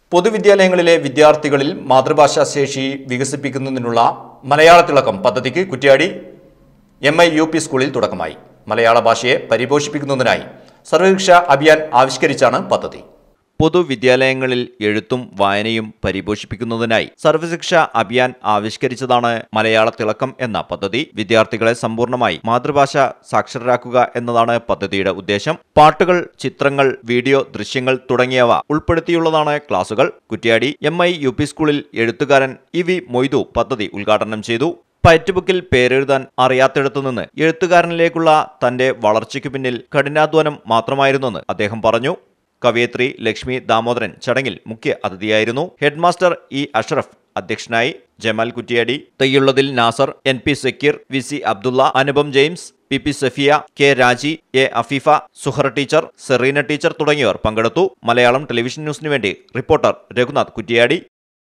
പൊതുവിദ്യാലയങ്ങളിലെ വിദ്യാർത്ഥികളിൽ മാതൃഭാഷാ ശേഷി വികസിപ്പിക്കുന്നതിനുള്ള മലയാള തിളക്കം പദ്ധതിക്ക് Kuttiady M I U P സ്കൂളിൽ തുടക്കമായി മലയാള ഭാഷയെ പരിപോഷിപ്പിക്കുന്നതിനായി സർവശിക്ഷ അഭിയാൻ ആവിഷ്കരിച്ചാണ് പദ്ധതി പൊതുവിദ്യാലയങ്ങളിൽ എഴുത്തും വായനയും പരിപോഷിപ്പിക്കുന്നതിനായി സർവശിക്ഷ അഭിയാൻ ആവിഷ്കരിച്ചതാണ് മലയാള തിളക്കം എന്ന പദ്ധതി വിദ്യാർത്ഥികളെ സമ്പൂർണ്ണമായി മാതൃഭാഷ സാക്ഷരരാക്കുക എന്നതാണ് പദ്ധതിയുടെ ഉദ്ദേശം പാട്ടുകൾ ചിത്രങ്ങൾ വീഡിയോ ദൃശ്യങ്ങൾ തുടങ്ങിയവ ഉൾപ്പെടുത്തിയുള്ളതാണ് ക്ലാസുകൾ Kuttiady M I U P സ്കൂളിൽ എഴുത്തുകാരൻ ഇ വി മൊയ്തു പദ്ധതി ഉദ്ഘാടനം ചെയ്തു പയറ്റുബുക്കിൽ പേരെഴുതാൻ അറിയാത്തിടത്തു നിന്ന് എഴുത്തുകാരനിലേക്കുള്ള തന്റെ വളർച്ചയ്ക്കു പിന്നിൽ കഠിനാധ്വാനം മാത്രമായിരുന്നെന്ന് അദ്ദേഹം പറഞ്ഞു കവയത്രി ലക്ഷ്മി ദാമോദരൻ ചടങ്ങിൽ മുഖ്യ അതിഥിയായിരുന്നു ഹെഡ്മാസ്റ്റർ ഇ അഷ്റഫ് അധ്യക്ഷനായി ജമാൽ കുറ്റിയാടി തയ്യുള്ളതിൽ Nasar N P Sakkeer V C Abdulla Anupam James P P Safiya K Raji A Afeefa Suhara teacher Sereena teacher തുടങ്ങിയവർ പങ്കെടുത്തു മലയാളം ടെലിവിഷൻ ന്യൂസിനു വേണ്ടി റിപ്പോർട്ടർ രഘുനാഥ് കുറ്റിയാടി